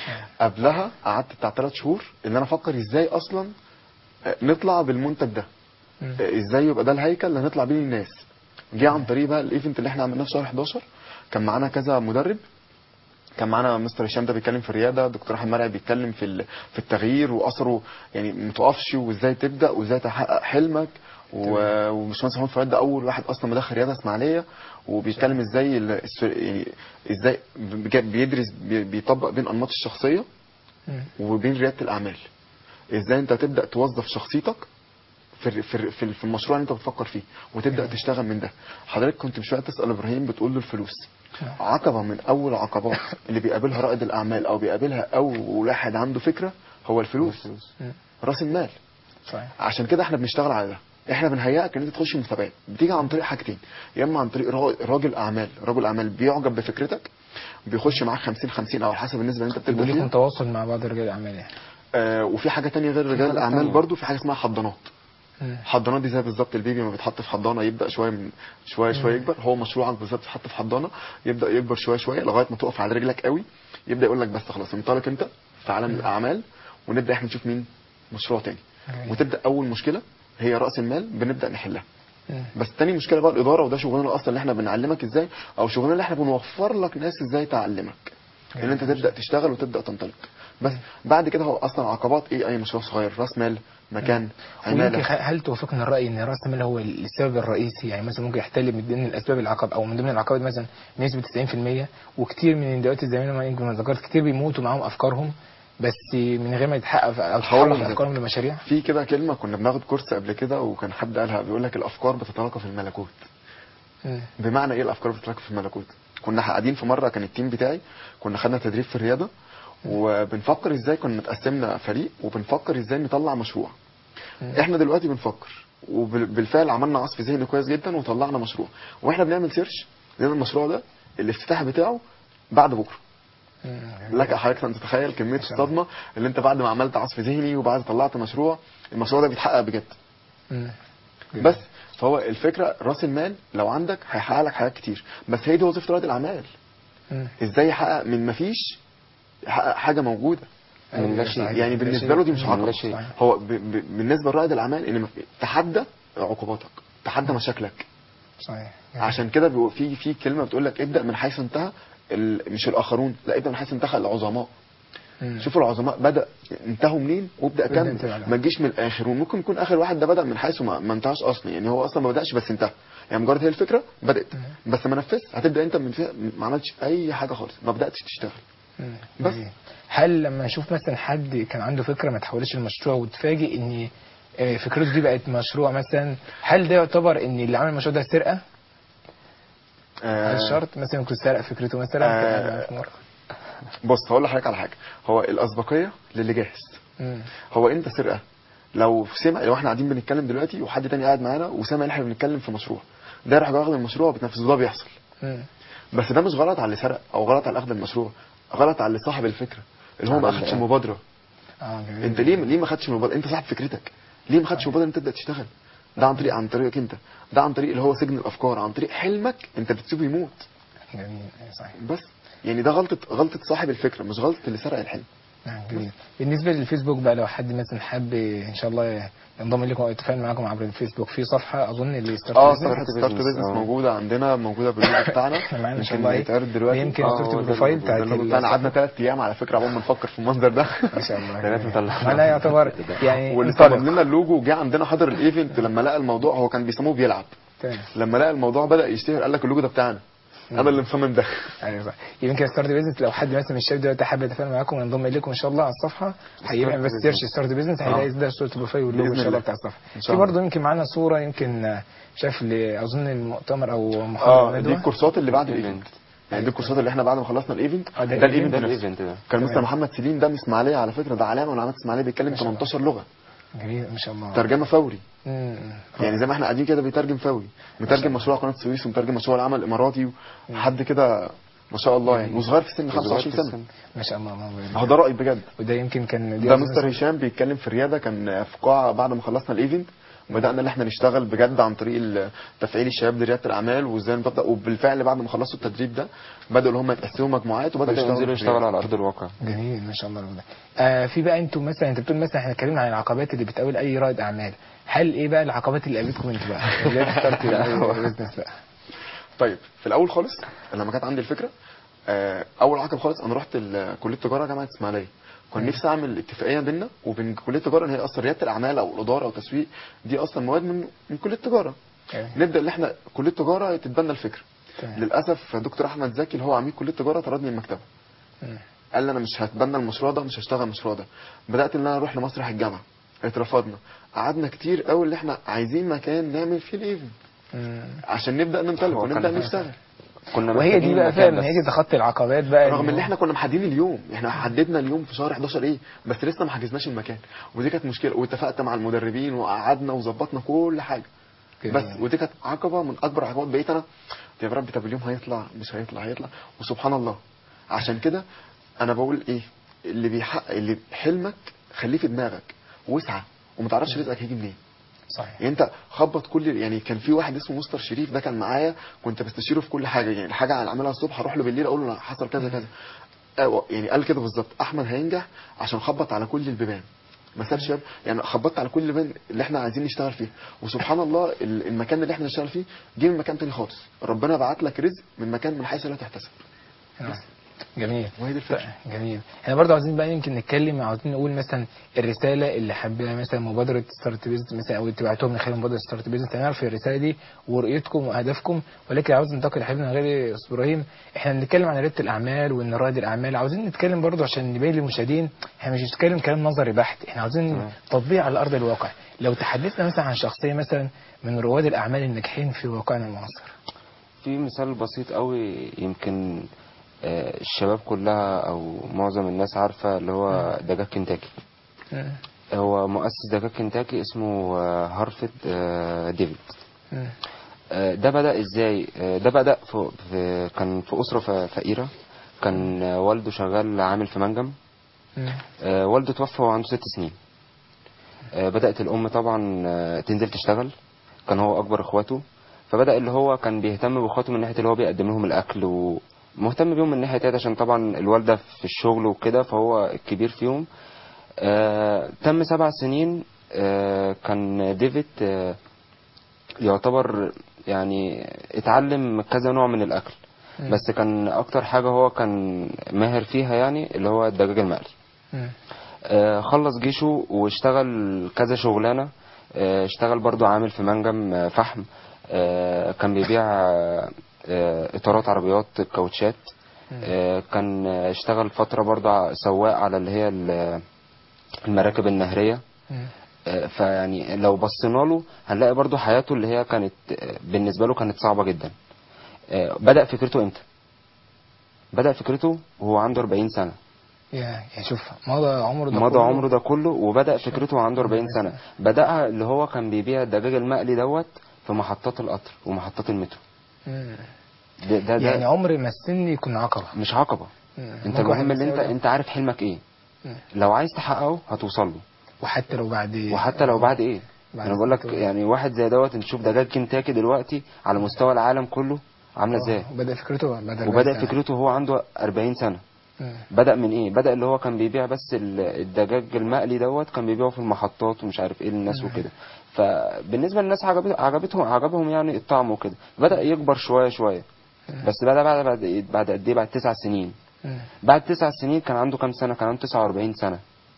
قبلها قعدت بتاع ثلاث شهور ان انا افكر ازاي اصلا آه، نطلع بالمنتج ده مم. آه، ازاي يبقى ده الهيكل اللي هنطلع بيه للناس جه عن طريق بقى الايفنت اللي احنا عملناه في شهر 11 كان معانا كذا مدرب كان معانا مستر هشام ده بيتكلم في الرياده دكتور احمد مرعي بيتكلم في ال- في التغيير واثره يعني ما تقفش وازاي تبدا وازاي تحقق حلمك و- وباشمهندس محمود فؤاد ده اول واحد اصلا مدخل رياده اسماعيليه وبيتكلم ازاي ال- الس- يعني ازاي بج- بيدرس بي- بيطبق بين انماط الشخصيه مم. وبين رياده الاعمال ازاي انت تبدا توظف شخصيتك في الر- في الر- في في المشروع اللي انت بتفكر فيه وتبدا تشتغل من ده حضرتك كنت مش وقت تسال ابراهيم بتقول له الفلوس عقبه من اول عقبات اللي بيقابلها رائد الاعمال او بيقابلها اول واحد عنده فكره هو الفلوس مم. راس المال صحيح عشان كده احنا بنشتغل على ده احنا بنهيئك ان انت تخش مسابقات بتيجي عن طريق حاجتين يا اما عن طريق را- راجل اعمال راجل اعمال بيعجب بفكرتك بيخش معاك 50 50 او على حسب النسبه اللي انت بتبدا يبقى لكم فيها تواصل مع بعض رجال الأعمال يعني آه وفي حاجه تانية غير رجال حاجة الاعمال تانية. برضو في حاجه اسمها حضانات مم. حضانات دي زي بالظبط البيبي ما بيتحط في حضانه يبدا شويه من شويه شويه يكبر هو مشروعك بالظبط يتحط في حضانه يبدا يكبر شويه شويه لغايه ما تقف على رجلك قوي يبدا يقول لك بس خلاص انطلق انت في عالم الاعمال ونبدا احنا نشوف مين مشروع تاني جميل. وتبدا اول مشكله هي راس المال بنبدا نحلها مم. بس تاني مشكله بقى الاداره وده شغلنا اصلا اللي احنا بنعلمك ازاي او شغلنا اللي احنا بنوفر لك ناس ازاي تعلمك ان انت تبدا تشتغل وتبدا تنطلق بس بعد كده هو اصلا عقبات ايه اي مشروع صغير راس مال مكان ويمكن عماله خ- هل توافقنا الرأي ان راس المال هو السبب الرئيسي يعني مثلا ممكن يحتل من ضمن الاسباب العقب او من ضمن العقبات مثلا بنسبه 90% وكتير من دلوقتي زي ما يمكن ما ذكرت كتير بيموتوا معاهم افكارهم بس من غير ما يتحقق او هقول تحول لحضرتك. افكارهم لمشاريع في كده كلمة كنا بناخد كورس قبل كده وكان حد قالها بيقول لك الأفكار بتتلاقى في الملكوت مم. بمعنى إيه الأفكار بتتلاقى في الملكوت كنا قاعدين في مرة كان التيم بتاعي كنا خدنا تدريب في الرياضة وبنفكر إزاي كنا اتقسمنا فريق وبنفكر إزاي نطلع مشروع إحنا دلوقتي بنفكر وبالفعل عملنا عصف ذهني كويس جدا وطلعنا مشروع وإحنا بنعمل سيرش لقينا المشروع ده الافتتاح بتاعه بعد بكرة مم. لك حضرتك ان تتخيل كميه شاء الله. الصدمه اللي انت بعد ما عملت عصف ذهني وبعد طلعت مشروع المشروع ده بيتحقق بجد مم. بس فهو الفكره راس المال لو عندك هيحقق لك حاجات كتير بس هي دي وظيفه رائد الاعمال مم. ازاي يحقق من مفيش يحقق حاجه موجوده من لا شيء. يعني بالنسبه له دي مش من لا عقبه شيء. هو ب... ب... بالنسبه لرائد الاعمال ان مف- تحدى عقوباتك تحدى مشاكلك صحيح عشان كده بيبقى في في كلمه بتقول لك ابدا من حيث انتهى ال... مش الاخرون لا ابدا من حيث انتهى العظماء مم. شوفوا العظماء بدا انتهوا منين وابدا وابدأ كمل انت بعدها. ما تجيش من الاخر وممكن يكون اخر واحد ده بدا من حيث ما, ما انتهاش اصلا يعني هو اصلا ما بداش بس انتهى يعني مجرد هي الفكره بدات بس ما نفذش هتبدا انت من فيها ما عملتش اي حاجه خالص ما بداتش تشتغل مم. بس. جميل. هل لما نشوف مثلا حد كان عنده فكره ما تحولش المشروع وتفاجئ ان آه، فكرته دي بقت مشروع مثلا هل ده يعتبر ان اللي عمل المشروع ده سرقه؟ هل شرط مثلا يكون سرق فكرته مثلا آه. كان قاعد معاه في مرة؟ بص هقول لحضرتك على حاجه هو الاسبقيه للي جاهز مم. هو انت سرقه لو سمع لو احنا قاعدين بنتكلم دلوقتي وحد تاني قاعد معانا وسمع ان احنا بنتكلم في مشروع ده راح واخد المشروع وبتنفذه ده بيحصل مم. بس ده مش غلط على اللي سرق او غلط على اخذ المشروع غلط على اللي صاحب الفكره اللي هو ما على اخدش اللي- المبادره اه جميل انت ليه ليه ما خدتش المبادره انت صاحب فكرتك ليه ما خدتش المبادره انت تبدا تشتغل ده عن طريق عن طريقك انت ده عن طريق اللي هو سجن الافكار عن طريق حلمك انت بتسيبه يموت جميل أيوة صحيح بس يعني ده غلطه غلطه صاحب الفكره مش غلطه اللي سرق الحلم نعم جميل بالنسبه للفيسبوك بقى لو حد مثلا حب ان شاء الله ينضم لكم او يتفاعل معاكم عبر الفيسبوك في صفحه اظن اللي ستارت اه بيزنس. صفحه ستارت بيزنس، بيزنس اه. موجوده عندنا موجوده باللوجو بتاعنا احنا معانا ان شاء يمكن الله يتعرض دلوقتي يمكن اه، صوره هو ده البروفايل اللوجو. بتاعت ده اللوجو بتاعنا قعدنا ثلاث ايام على فكره عقبال ما نفكر في المنظر ده ما شاء الله ثلاث جميل. مطلع. معناه يعتبر يعني واللي انطلق. صمم لنا اللوجو جه عندنا حضر الايفنت لما لقى الموضوع هو كان بيسموه بيلعب تمام لما لقى الموضوع بدا يشتهر قال لك اللوجو ده بتاعنا انا اللي مصمم ده ايوه صح يمكن ستارت بيزنس لو حد مثلا من الشباب دلوقتي حابب يتفاعل معاكم وينضم اليكم ان شاء الله على الصفحه هيعمل بس سيرش ستارت بيزنس هيلاقي ده صوره البروفايل واللوجو ان بإذن شاء الله الله. بتاع الصفحه إن في شاء الله. برضه يمكن معانا صوره يمكن آه، شايف اللي اظن المؤتمر او محاضره اه دي ندوه الكورسات اللي بعد إيفنت. الايفنت يعني دي الكورسات اللي احنا بعد ما خلصنا الايفنت آه، ده ده الإيفنت. الايفنت ده نفسه الايفنت ده كان مستر تمام. محمد سليم ده من اسماعيليه على فكره ده علامه من علامات اسماعيليه بيتكلم ما شاء الله. 18 لغه جميل ما شاء الله ترجمه فوري مم. يعني زي ما احنا قاعدين كده بيترجم فوري مترجم مشروع قناه السويس ومترجم مشروع العمل الاماراتي وحد كده ما شاء الله يعني وصغير في سن 25 سنه ما شاء الله الله يبارك هو ده رأي بجد وده يمكن كان دي ده أظن مستر هشام بيتكلم في الرياده كان في قاعه بعد ما خلصنا الايفنت بدانا ان احنا نشتغل بجد عن طريق ال- تفعيل الشباب لرياده الاعمال وازاي نبدا وبالفعل بعد ما خلصوا التدريب ده بداوا اللي هم يتقسموا مجموعات وبداوا بدأوا ينزلوا في يشتغلوا الريادة. على ارض الواقع جميل ما شاء الله الله آه في بقى انتوا مثلا انت بتقول مثلا احنا اتكلمنا عن العقبات اللي بتقابل اي رائد اعمال هل ايه بقى العقبات اللي قابلتكم انتوا بقى؟ ازاي اخترتوا البيزنس بقى؟ طيب في الاول خالص لما كانت عندي الفكره آه، اول عقبه خالص انا رحت ال- كليه تجاره جامعه اسماعيليه كان نفسي اعمل اتفاقيه بيننا وبين كليه تجاره ان هي اصلا رياده الاعمال او الاداره او التسويق دي اصلا مواد من من كليه تجاره أيوة. نبدا ان احنا كليه تجاره تتبنى الفكره تمام. للاسف دكتور احمد زكي اللي هو عميد كليه تجاره طردني من مكتبه مم. قال لي انا مش هتبنى المشروع ده مش هشتغل المشروع ده بدات ان انا اروح لمسرح الجامعه اترفضنا قعدنا كتير قوي اللي احنا عايزين مكان نعمل فيه الايفنت مم. عشان نبدا ننطلق هو ونبدا كان- نشتغل كنا وهي دي محتاجين بقى مكان فعلا بس. هي دي تخطي العقبات بقى رغم إنه- ان احنا كنا محددين اليوم احنا حددنا اليوم في شهر 11 ايه بس لسه ما حجزناش المكان ودي كانت مشكله واتفقت مع المدربين وقعدنا وظبطنا كل حاجه جميل. بس ودي كانت عقبه من اكبر عقبات بقيت انا يا رب طب اليوم هيطلع مش هيطلع هيطلع وسبحان الله عشان كده انا بقول ايه اللي بيحقق اللي حلمك خليه في دماغك واسعى وما تعرفش رزقك هيجي منين صحيح يعني انت خبط كل يعني كان في واحد اسمه مستر شريف ده كان معايا كنت بستشيره في كل حاجه يعني الحاجه اللي اعملها الصبح اروح له بالليل اقول له أنا حصل كذا كذا أو- يعني قال كده بالظبط احمد هينجح عشان خبط على كل البيبان ما سابش باب يعني خبطت على كل البيبان اللي احنا عايزين نشتغل فيه وسبحان الله ال- المكان اللي احنا نشتغل فيه جه من مكان تاني خالص ربنا بعت لك رزق من مكان من حيث لا تحتسب نعم. جميل وهي دي الفكره جميل احنا برضه عاوزين بقى يمكن نتكلم عاوزين نقول مثلا الرساله اللي حابه مثلا مبادره ستارت بيزنس مثلا او تبعتوها من خلال مبادره ستارت بيزنس نعرف الرساله دي ورؤيتكم واهدافكم ولكن عاوز ننتقل لحبيبنا غير استاذ ابراهيم احنا بنتكلم عن رياده الاعمال وان رائد الاعمال عاوزين نتكلم برضه عشان نبين للمشاهدين احنا مش بنتكلم كلام نظري بحت احنا عاوزين تمام. تطبيق على ارض الواقع لو تحدثنا مثلا عن شخصيه مثلا من رواد الاعمال الناجحين في واقعنا المعاصر في مثال بسيط قوي يمكن آه، الشباب كلها او معظم الناس عارفه اللي هو دجاج كنتاكي مم. هو مؤسس دجاج كنتاكي اسمه آه، هارفيد آه، ديفيد مم. آه، ده بدأ ازاي آه، ده بدأ في في- كان في أسرة ف- فقيرة كان آه، والده شغال عامل في منجم مم. آه، والده توفى وهو عنده ست سنين آه، بدأت الأم طبعا آه، تنزل تشتغل كان هو أكبر إخواته فبدأ اللي هو كان بيهتم بإخواته من ناحية اللي هو بيقدم لهم الأكل ومهتم بيهم من ناحية تانية عشان طبعا الوالدة في الشغل وكده فهو الكبير فيهم آه، تم سبع سنين آه، كان ديفيد آه، يعتبر يعني اتعلم كذا نوع من الأكل مم. بس كان أكتر حاجة هو كان ماهر فيها يعني اللي هو الدجاج المقلي مم. آه، خلص جيشه واشتغل كذا شغلانة آه، اشتغل برضو عامل في منجم آه، فحم آه، كان بيبيع آه، آه، اطارات عربيات كاوتشات آه، كان آه، اشتغل فترة برضو ع- سواق على اللي هي ال- المراكب النهرية مم. آه، فيعني لو بصينا له هنلاقي برضو حياته اللي هي كانت آه، بالنسبة له كانت صعبة جدا آه، بدأ فكرته امتى بدأ فكرته وهو عنده 40 سنة يا يا شوف مضى عمره ده مضى كله. عمره ده كله وبدأ فكرته وعنده 40 سنة بدأها اللي هو كان بيبيع الدجاج المقلي دوت في محطات القطر ومحطات المترو مم. ده, ده, ده يعني عمر ما السن يكون عقبة مش عقبة مم. انت ممكن المهم واحد اللي انت يساوي ده. انت عارف حلمك ايه مم. لو عايز تحققه هتوصل له وحتى لو بعد وحتى لو بعد ايه بعد انا بقول لك سنة. يعني واحد زي دوت انت شوف دجاج كنتاكي دلوقتي على مستوى العالم كله عامله ازاي آه، وبدأ فكرته بعد 40 وبدأ سنة. فكرته وهو عنده 40 سنة مم. بدأ من ايه بدأ اللي هو كان بيبيع بس ال- الدجاج المقلي دوت كان بيبيعه في المحطات ومش عارف ايه للناس وكده فبالنسبة للناس عجبت عجبتهم عجبهم يعني الطعم وكده بدأ يكبر شوية شوية بس بدأ بعد بعد بعد قد ايه بعد تسع سنين مم. بعد تسع سنين كان عنده كام سنة كان عنده 49 سنة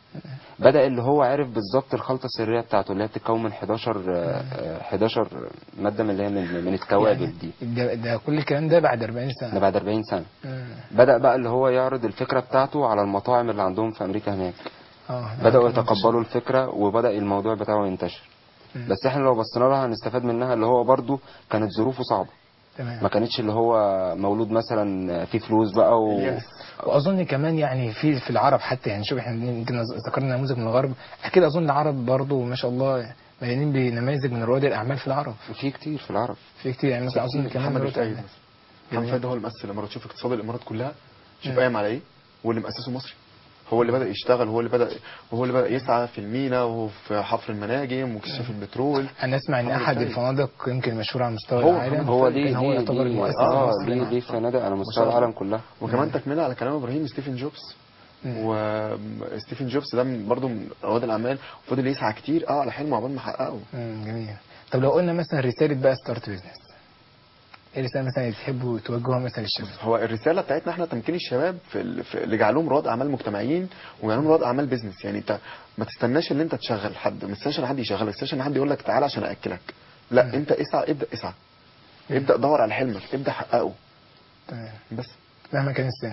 بدا اللي هو عرف بالظبط الخلطه السريه بتاعته اللي هي بتتكون من 11 آه، آه، 11 ماده من اللي هي من, من التوابل دي ده, ده كل الكلام ده بعد 40 ده سنه بعد 40 سنه مم. بدا بقى اللي هو يعرض الفكره بتاعته على المطاعم اللي عندهم في امريكا هناك اه بداوا يتقبلوا الفكره وبدا الموضوع بتاعه ينتشر مم. بس احنا لو بصينا لها هنستفاد منها اللي هو برضو كانت ظروفه صعبه تمام ما كانتش اللي هو مولود مثلا في فلوس بقى و... الياس. واظن كمان يعني في في العرب حتى يعني شوف احنا يمكن ذكرنا نموذج من الغرب اكيد اظن العرب برضو ما شاء الله مليانين بنماذج من رواد الاعمال في العرب في كتير في العرب في كتير يعني مثلا اظن كمان محمد رواد الفايد الأعمال. مثلا محمد الفايد هو المؤسس الامارات شوف اقتصاد الامارات كلها شوف مم. قايم على ايه واللي مؤسسه مصري هو اللي بدا يشتغل هو اللي بدا وهو اللي بدا يسعى في المينا وفي حفر المناجم واكتشاف البترول انا اسمع ان محمد احد الفايد. الفنادق يمكن مشهوره على مستوى هو العالم محمد هو الفايد. ليه كان هو ليه يعتبر ليه المؤسس اه المصري ليه نعم. ليه فنادق على ما مستوى شاء الله. العالم كلها وكمان تكمله على كلام ابراهيم ستيفن جوبز مم. وستيفن جوبز ده من برضه من رواد الاعمال وفضل يسعى كتير اه على حلمه عقبال ما حققه مم، جميل طب لو قلنا مثلا رساله بقى ستارت بيزنس ايه الرساله مثلا اللي تحبوا توجهوها مثلا للشباب هو الرساله بتاعتنا احنا تمكين الشباب في, ال... في لجعلهم رواد اعمال مجتمعيين وجعلهم رواد اعمال بيزنس يعني انت ما تستناش ان انت تشغل حد ما تستناش ان حد يشغلك ما تستناش ان حد يقول لك تعالى عشان ااكلك لا مم. انت اسعى ابدا اسعى ابدا دور على حلمك ابدا حققه تمام بس مهما كان السن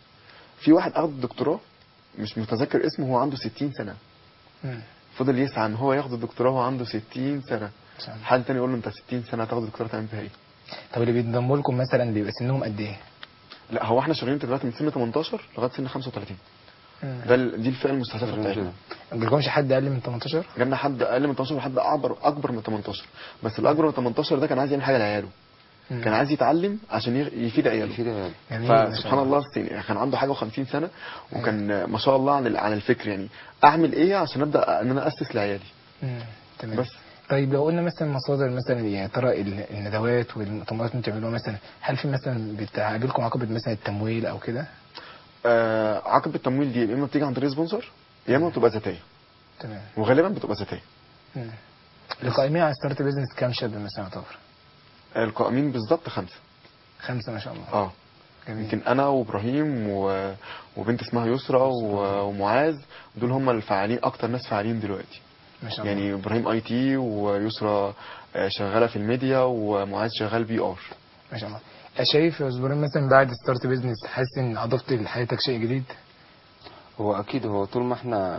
في واحد اخد دكتوراه مش متذكر اسمه هو عنده 60 سنه مم. فضل يسعى ان هو ياخد الدكتوراه وهو عنده 60 سنه إن شاء الله. حد تاني يقول له انت 60 سنه هتاخد الدكتوراه تعمل فيها ايه طب اللي بينضموا لكم مثلا بيبقى سنهم قد ايه؟ لا هو احنا شغالين دلوقتي من سن 18 لغايه سن 35 مم. ده ال- دي الفئه المستهدفه بتاعتنا ما بيجيلكمش حد اقل من 18 جالنا حد اقل من 18 وحد اكبر اكبر من 18 بس الاكبر من 18 ده كان عايز يعمل حاجه لعياله مم. كان عايز يتعلم عشان يغ- يفيد عياله في ده جميل ما شاء فسبحان الله السن كان عنده حاجه و50 سنه وكان ما شاء الله عن ال- عن الفكر يعني اعمل ايه عشان ابدا ان انا اسس لعيالي مم. تمام بس طيب لو قلنا مثلا مصادر مثلا يعني ترى ال- الندوات والمؤتمرات اللي بتعملوها مثلا هل في مثلا بتقابلكم عقبه مثلا التمويل او كده؟ آه عقب التمويل دي يا اما بتيجي عن طريق سبونسر يا اما بتبقى ذاتيه تمام وغالبا بتبقى ذاتيه مم. القائمين على ستارت بيزنس كام شاب مثلا يعتبر؟ القائمين بالظبط خمسه خمسه ما شاء الله اه جميل يمكن انا وابراهيم و... وبنت اسمها يسرا و... ومعاذ دول هم الفعالين اكتر ناس فعالين دلوقتي ما شاء الله يعني ابراهيم اي تي ويسرا آه، شغاله في الميديا ومعاذ شغال بي ار ما شاء الله شايف يا زبرين مثلا بعد ستارت بيزنس حاسس ان اضفت لحياتك شيء جديد؟ هو اكيد هو طول ما احنا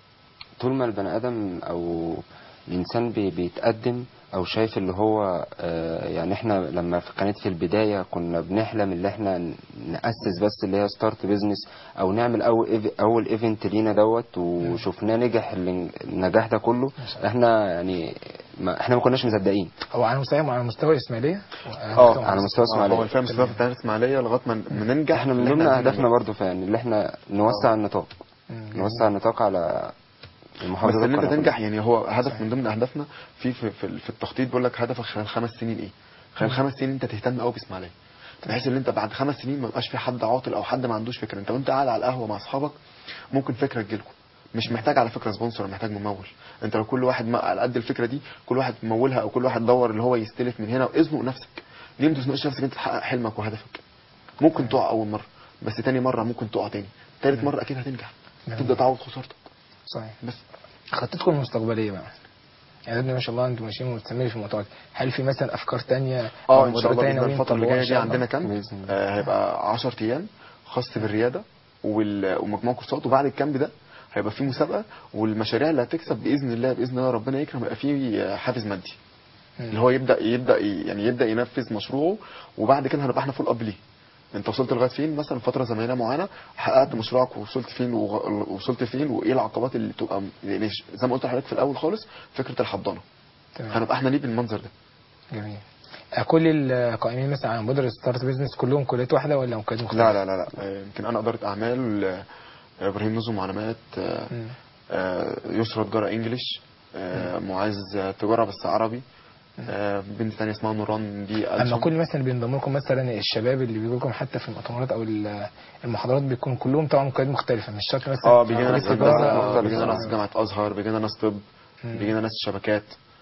طول ما البني ادم او الانسان بي بيتقدم او شايف اللي هو آه، يعني احنا لما في- كانت في البدايه كنا بنحلم اللي احنا ن- ناسس بس اللي هي ستارت بيزنس او نعمل اول إيف- اول ايفنت لينا دوت وشفناه نجح ال- النجاح ده كله احنا يعني ما احنا ما كناش مصدقين او على مستوى على مستوى الاسماعيليه؟ اه على مستوى هو اسماعيليه الفئه المستهدفه بتاعت الاسماعيليه لغايه ما ما ننجح احنا من اللي ضمن عايزين اهدافنا نعمله. برضو فعلا اللي احنا نوسع النطاق مم. نوسع النطاق على بس المحافظات ان انت كلها. تنجح يعني هو هدف من ضمن اهدافنا في في في, في التخطيط بيقول لك هدفك خلال خمس سنين ايه؟ خلال خمس سنين انت تهتم قوي باسماعيليه بحيث ان انت بعد خمس سنين ما يبقاش في حد عاطل او حد ما عندوش فكره انت وانت قاعد على القهوه مع اصحابك ممكن فكره تجيلكم مش محتاج على فكره سبونسر محتاج ممول انت لو كل واحد ما على قد الفكره دي كل واحد ممولها او كل واحد دور اللي هو يستلف من هنا وازنق نفسك ليه ما تزنقش نفسك انت تحقق حلمك وهدفك ممكن تقع اول مره بس تاني مره ممكن تقع تاني تالت مره اكيد هتنجح نعم. تبدا تعوض خسارتك صحيح بس خطتكم المستقبليه بقى يعني دلوقتي ما شاء الله انتم ماشيين ومستمرين في الموضوع ده. هل في مثلا افكار تانية اه أو ان شاء الله مبادرات باذن الله تانية الفتره اللي ناويين جايه دي تطبقوها إن عندنا شاء كامب بإذن الله. آه هيبقى 10 ايام خاص بالرياده وال- ومجموعه كورسات وبعد الكامب ده هيبقى فيه مسابقه والمشاريع اللي هتكسب باذن الله باذن الله ربنا يكرم يبقى فيه آه، حافز مادي مم. اللي هو يبدا يبدا ي- يعني يبدا ينفذ مشروعه وبعد كده هنبقى احنا فول اب ليه انت وصلت لغايه فين مثلا فتره زمنيه معينه حققت مشروعك ووصلت فين وغ- ووصلت فين وايه العقبات اللي تبقى يعني زي ما قلت لحضرتك في الاول خالص فكره الحضانه تمام هنبقى احنا ليه بالمنظر ده جميل آه، كل القائمين مثلا على مبادره ستارت بيزنس كلهم كليات واحده ولا كليات مختلفه؟ لا لا لا لا آه، يمكن انا اداره اعمال آه، ابراهيم نظم معلومات آه، مم. آه، يسرى تجاره انجليش آه، معاذ آه، تجاره بس عربي آه، بنت تانية اسمها نوران دي اما ألسن. كل مثلا بينضم لكم مثلا الشباب اللي بيجوا لكم حتى في المؤتمرات او ال- المحاضرات بيكون كلهم طبعا كليات مختلفه مش شرط مثلا اه بيجينا ناس كلية تجارة هندسه أو- بيجينا ناس جامعه ازهر بيجينا ناس طب مم. بيجينا ناس شبكات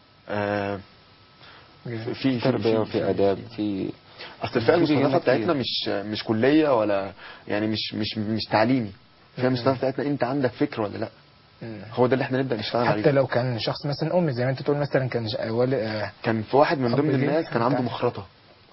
آه، جميل. في في تربيه وفي اداب في اصل الفئه في المستهدفه بيجينا بتاعتنا كتير. مش مش كليه ولا يعني مش مش مش تعليمي الفئه المستهدفه بتاعتنا انت عندك فكر ولا لا مم. هو ده اللي احنا نبدا نشتغل حتى عليه لو كان شخص مثلا ام زي ما انت تقول مثلا كان ج- والد آه، كان في واحد من حب ضمن ليه؟ الناس كان عنده بتاع- مخرطه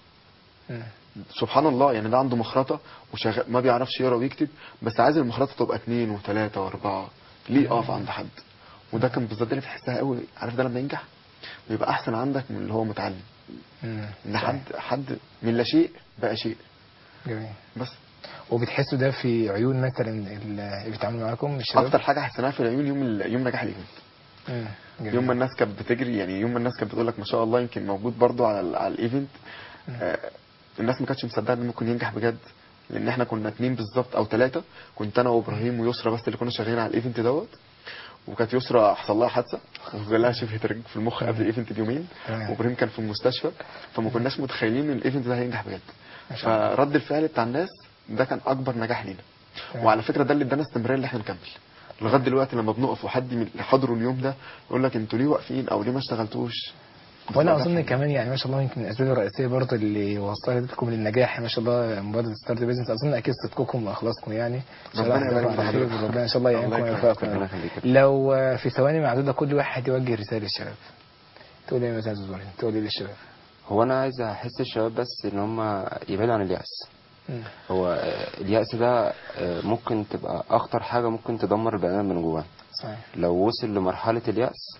مم. سبحان الله يعني ده عنده مخرطه وشغال ما بيعرفش يقرا ويكتب بس عايز المخرطه تبقى اثنين وثلاثه واربعه ليه يقف عند حد وده كان بالظبط اللي بتحسها قوي عارف ده لما ينجح بيبقى احسن عندك من اللي هو متعلم مم. ان صحيح. حد حد من لا شيء بقى شيء جميل بس وبتحسوا ده في عيون مثلا ال- اللي بيتعاملوا معاكم الشباب اكتر حاجه حسيناها في العيون يوم ال- يوم نجاح الايفنت مم. جميل. يوم ما الناس كانت بتجري يعني يوم ما الناس كانت بتقول لك ما شاء الله يمكن موجود برضو على ال- على الايفنت آه الناس ما كانتش مصدقه ان ممكن ينجح بجد لان احنا كنا اتنين بالظبط او ثلاثه كنت انا وابراهيم ويسرا بس اللي كنا شغالين على الايفنت دوت وكانت يسرا حصل لها حادثه ونزل لها شبه ترجيع في المخ قبل الايفنت بيومين تمام. وابراهيم كان في المستشفى فما كناش متخيلين ان الايفنت ده هينجح بجد ما شاء الله. فرد الفعل بتاع الناس ده كان اكبر نجاح لينا تمام. وعلى فكره ده اللي ادانا استمراريه ان احنا نكمل لغايه دلوقتي لما بنقف وحد من اللي حضروا اليوم ده يقول لك انتوا ليه واقفين او ليه ما اشتغلتوش وانا بتبقى اظن دافع. كمان يعني ما شاء الله يمكن الاسباب الرئيسيه برضه اللي وصلت لكم للنجاح ما شاء الله مبادره ستارت بيزنس اظن اكيد صدقكم واخلاصكم يعني ان شاء الله ربنا يبارك هتدوروا على في خير حضرتك. وربنا ان شاء الله الله يعينكم يكرمك. ويوفقكم ربنا يخليك. لو آه، في ثواني معدوده كل واحد يوجه رساله للشباب تقول ايه مثلا زوري تقول ايه للشباب هو انا عايز احس الشباب بس ان هم يبعدوا عن اليأس مم. هو آه، اليأس ده آه، ممكن تبقى اخطر حاجة ممكن تدمر البني ادم من جواه صحيح لو وصل لمرحلة اليأس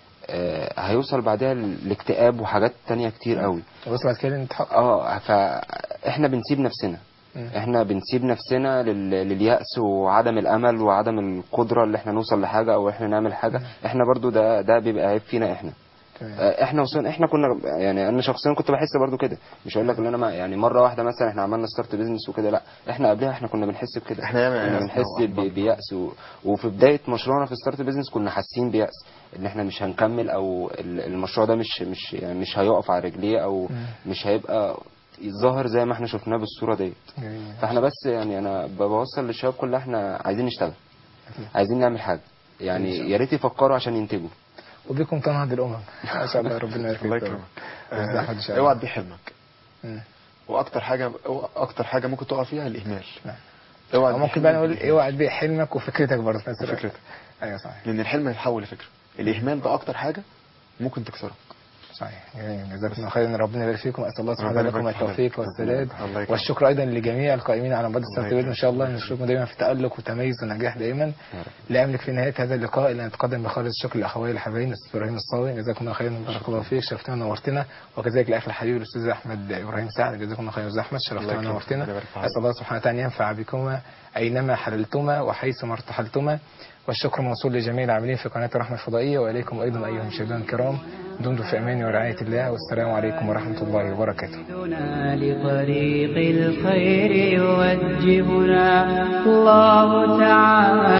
آه، هيوصل بعدها لاكتئاب وحاجات تانية كتير قوي وصل بعد كده انت حق اه فاحنا بنسيب نفسنا مم. احنا بنسيب نفسنا لل... لليأس وعدم الامل وعدم القدرة اللي احنا نوصل لحاجة او احنا نعمل حاجة احنا برضو ده ده بيبقى عيب فينا احنا تمام. آه، احنا وصلنا احنا كنا يعني انا شخصيا كنت بحس برضو كده مش هقول لك ان انا ما يعني مره واحده مثلا احنا عملنا ستارت بيزنس وكده لا احنا قبلها احنا كنا بنحس بكده احنا ياما كنا يأسنا بنحس وأحبطنا. ب- بيأس و... وفي بدايه مشروعنا في ستارت بيزنس كنا حاسين بيأس ان احنا مش هنكمل او ال- المشروع ده مش مش يعني مش هيقف على رجليه او مم. مش هيبقى ظاهر زي ما احنا شفناه بالصوره ديت جميل. فاحنا بس يعني انا بوصل للشباب كلها احنا عايزين نشتغل أكيد. عايزين نعمل حاجه إن شاء يعني الله. يا ريت يفكروا عشان ينتجوا وبكم تنهض الامم ما شاء الله ربنا يبارك الله فيك يكرمك ويجزاك خير إن شاء الله. اوعى تبيع حلمك مم. واكتر حاجه اكتر حاجه ممكن تقع فيها الاهمال نعم. اوعى أو تبيع ممكن بقى حلمك نقول بالإهمال. اوعى تبيع حلمك وفكرتك برضه في نفس الوقت. وفكرتك. ايوه صحيح لان الحلم هيتحول لفكره الاهمال ده اكتر حاجه ممكن تكسرك صحيح جميل جزاكم الله خيرا ربنا يبارك فيكم اسال الله سبحانه ربنا لكم يبارك في التوفيق حضرتك. والسداد الله يكرمك. والشكر ايضا لجميع القائمين على مبادره الله ستارت بيد ان شاء الله يكرمك. نشوفكم دايما في تالق وتميز ونجاح دائما لا املك في نهايه هذا اللقاء الا ان اتقدم بخالص الشكر لاخوي الحبايب الاستاذ ابراهيم الصاوي جزاكم الله خيرا وبارك الله فيك شرفتنا ونورتنا وكذلك الاخ الحبيب الاستاذ احمد ابراهيم سعد جزاكم الله خيرا يا استاذ احمد شرفتنا الله يكرمك. ونورتنا ربنا يبارك في اسال الله سبحانه وتعالى ان ينفع بكما اينما حللتما وحيثما ارتحلتما والشكر موصول لجميع العاملين في قناه الرحمه الفضائيه واليكم ايضا ايها المشاهدون الكرام دمتم في امان ورعايه الله والسلام عليكم ورحمه الله وبركاته يهدنا لطريق الخير يوجهنا الله تعالى